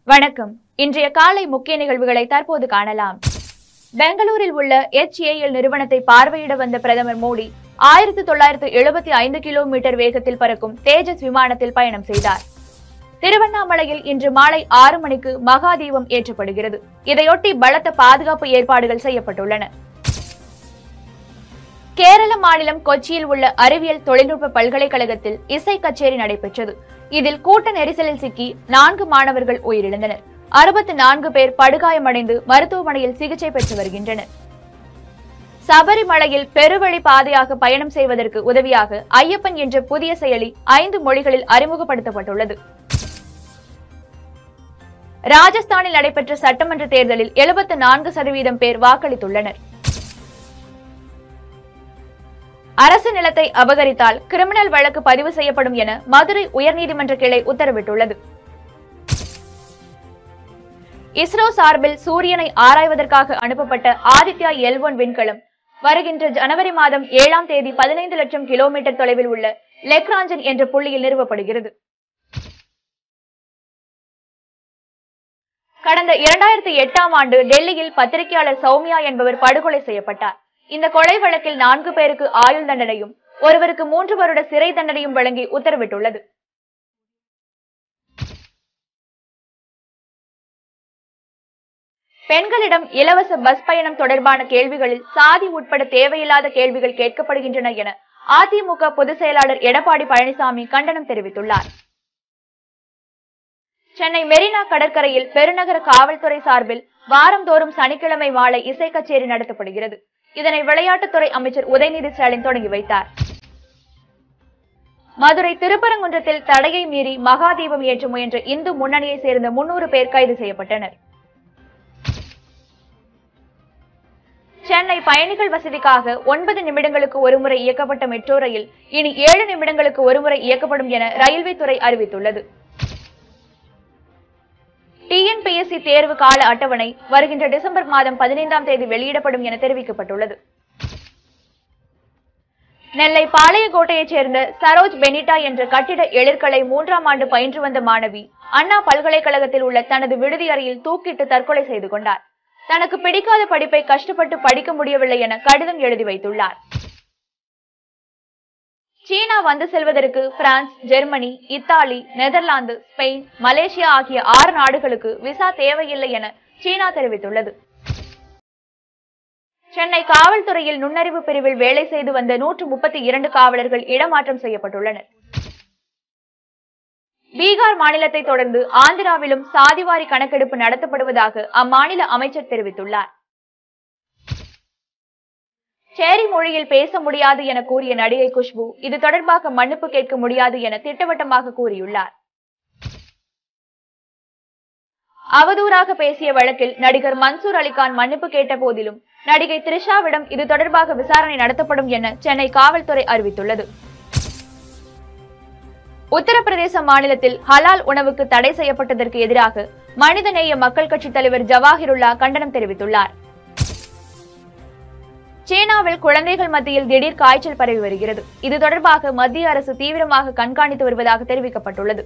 வணக்கம் இன்றைய காலை முக்கிய நிகழ்வுகளை தற்போது காணலாம் பெங்களூரில் உள்ள HAL நிறுவனத்தை பார்வையிட வந்த பிரதமர் மோடி ஆயிரத்தி தொள்ளாயிரத்து எழுபத்தி ஐந்து கிலோமீட்டர் வேகத்தில் பறக்கும் தேஜஸ் விமானத்தில் பயணம் செய்தார் திருவண்ணாமலையில் இன்று மாலை ஆறு மணிக்கு மகா தீபம் ஏற்றப்படுகிறது இதையொட்டி பலத்த பாதுகாப்பு ஏற்பாடுகள் செய்யப்பட்டுள்ளன கேரள மாநிலம் கொச்சியில் உள்ள அறிவியல் தொழில்நுட்ப பல்கலைக்கழகத்தில் இசை கச்சேரி நடைபெற்றது இதில் கூட்ட நெரிசலில் சிக்கி நான்கு மாணவர்கள் உயிரிழந்தனர் அறுபத்தி நான்கு பேர் படுகாயமடைந்து மருத்துவமனையில் சிகிச்சை பெற்று வருகின்றனர் சபரிமலையில் பெருவழி பாதையாக பயணம் செய்வதற்கு உதவியாக ஐயப்பன் என்ற புதிய செயலி ஐந்து மொழிகளில் அறிமுகப்படுத்தப்பட்டுள்ளது ராஜஸ்தானில் நடைபெற்ற சட்டமன்ற தேர்தலில் எழுபத்து நான்கு சதவீதம் பேர் வாக்களித்துள்ளனர் அரசு நிலத்தை அபகரித்தால் கிரிமினல் வழக்கு பதிவு செய்யப்படும் என மதுரை உயர்நீதிமன்ற கிளை உத்தரவிட்டுள்ளது இஸ்ரோ சார்பில் சூரியனை ஆராய்வதற்காக அனுப்பப்பட்ட ஆதித்யா எல் ஒன் விண்கலம் வருகின்ற ஜனவரி மாதம் ஏழாம் தேதி பதினைந்து லட்சம் கிலோமீட்டர் தொலைவில் உள்ள லெக்ராஞ்சன் என்ற புள்ளியில் நிறுவப்படுகிறது கடந்த இரண்டாயிரத்தி எட்டாம் ஆண்டு டெல்லியில் பத்திரிகையாளர் சௌமியா என்பவர் படுகொலை செய்யப்பட்டார் இந்த கொலை வழக்கில் நான்கு பேருக்கு ஆயுள் தண்டனையும் ஒருவருக்கு மூன்று வருட சிறை தண்டனையும் வழங்கி உத்தரவிட்டுள்ளது பெண்களிடம் இலவச பஸ் பயணம் தொடர்பான கேள்விகளில் சாதி உட்பட தேவையில்லாத கேள்விகள் கேட்கப்படுகின்றன என அதிமுக பொதுச் செயலாளர் எடப்பாடி பழனிசாமி கண்டனம் தெரிவித்துள்ளார் சென்னை மெரினா கடற்கரையில் பெருநகர காவல்துறை சார்பில் வாரந்தோறும் சனிக்கிழமை மாலை இசை கச்சேரி நடத்தப்படுகிறது இதனை விளையாட்டுத்துறை அமைச்சர் உதயநிதி ஸ்டாலின் தொடங்கி வைத்தார் மதுரை திருப்பரங்குன்றத்தில் தடையை மீறி மகாதீபம் ஏற்ற முயன்ற இந்து முன்னணியை சேர்ந்த முன்னூறு பேர் கைது செய்யப்பட்டனர் சென்னை பயணிகள் வசதிக்காக ஒன்பது நிமிடங்களுக்கு ஒருமுறை இயக்கப்பட்ட மெட்ரோ ரயில் இனி ஏழு நிமிடங்களுக்கு ஒருமுறை இயக்கப்படும் என ரயில்வே துறை அறிவித்துள்ளது டிஎன்பிஎஸ்சி தேர்வு கால அட்டவணை வருகின்ற டிசம்பர் மாதம் பதினைந்தாம் தேதி வெளியிடப்படும் என தெரிவிக்கப்பட்டுள்ளது நெல்லை பாளையங்கோட்டையைச் சேர்ந்த சரோஜ் பெனிட்டா என்ற கட்டிட எழிற்கலை மூன்றாம் ஆண்டு பயின்று வந்த மாணவி அண்ணா பல்கலைக்கழகத்தில் உள்ள தனது விடுதி அறையில் தூக்கிட்டு தற்கொலை செய்து கொண்டார் தனக்கு பிடிக்காத படிப்பை கஷ்டப்பட்டு படிக்க முடியவில்லை என கடிதம் எழுதி வைத்துள்ளார் சீனா வந்து செல்வதற்கு France Germany Italy Netherlands Spain Malaysia ஆகிய ஆறு நாடுகளுக்கு விசா தேவையில்லை என சீனா தெரிவித்துள்ளது சென்னை காவல்துறையில் நுண்ணறிவு பிரிவில் வேலை செய்து வந்த நூற்று முப்பத்தி இரண்டு காவலர்கள் இடமாற்றம் செய்யப்பட்டுள்ளனர் பீகார் மாநிலத்தை தொடர்ந்து ஆந்திராவிலும் சாதிவாரி கணக்கெடுப்பு நடத்தப்படுவதாக அம்மாநில அமைச்சர் தெரிவித்துள்ளார் சேரி மொழியில் பேச முடியாது என கூறிய நடிகை குஷ்பு இது தொடர்பாக மன்னிப்பு கேட்க முடியாது என திட்டவட்டமாக கூறியுள்ளார் அவதூறாக பேசிய வழக்கில் நடிகர் மன்சூர் அலிகான் மன்னிப்பு கேட்ட போதிலும் நடிகை த்ரிஷாவிடம் இது தொடர்பாக விசாரணை நடத்தப்படும் என சென்னை காவல்துறை அறிவித்துள்ளது உத்தரப்பிரதேச மாநிலத்தில் ஹலால் உணவுக்கு தடை செய்யப்பட்டதற்கு எதிராக மனிதநேய மக்கள் கட்சி தலைவர் ஜவாஹிருல்லா கண்டனம் தெரிவித்துள்ளார் சீனாவில் குழந்தைகள் மத்தியில் திடீர் காய்ச்சல் பரவி வருகிறது இது தொடர்பாக மத்திய அரசு தீவிரமாக கண்காணித்து வருவதாக தெரிவிக்கப்பட்டுள்ளது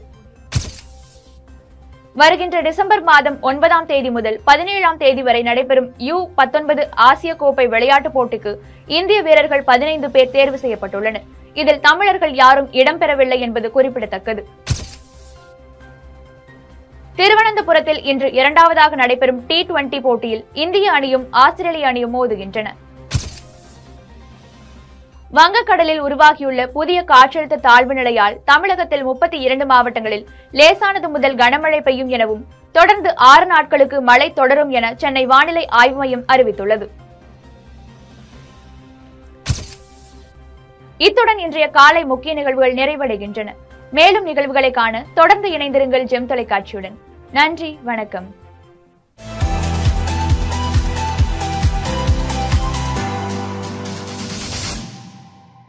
வருகின்ற டிசம்பர் மாதம் ஒன்பதாம் தேதி முதல் பதினேழாம் தேதி வரை நடைபெறும் யூ பத்தொன்பது ஆசிய கோப்பை விளையாட்டுப் போட்டிக்கு இந்திய வீரர்கள் பதினைந்து பேர் தேர்வு செய்யப்பட்டுள்ளனர் இதில் தமிழர்கள் யாரும் இடம்பெறவில்லை என்பது குறிப்பிடத்தக்கது திருவனந்தபுரத்தில் இன்று இரண்டாவதாக நடைபெறும் டி டுவெண்டி போட்டியில் இந்திய அணியும் ஆஸ்திரேலிய அணியும் மோதுகின்றன வங்கக்கடலில் உருவாகியுள்ள புதிய காற்றழுத்த தாழ்வு நிலையால் தமிழகத்தில் முப்பத்தி இரண்டு மாவட்டங்களில் லேசானது முதல் கனமழை பெய்யும் எனவும் தொடர்ந்து ஆறு நாட்களுக்கு மழை தொடரும் என சென்னை வானிலை ஆய்வு மையம் அறிவித்துள்ளது இத்துடன் இன்றைய காலை முக்கிய நிகழ்வுகள் நிறைவடைகின்றன மேலும் நிகழ்வுகளை காண தொடர்ந்து இணைந்திருங்கள் ஜெம் தொலைக்காட்சியுடன் நன்றி வணக்கம்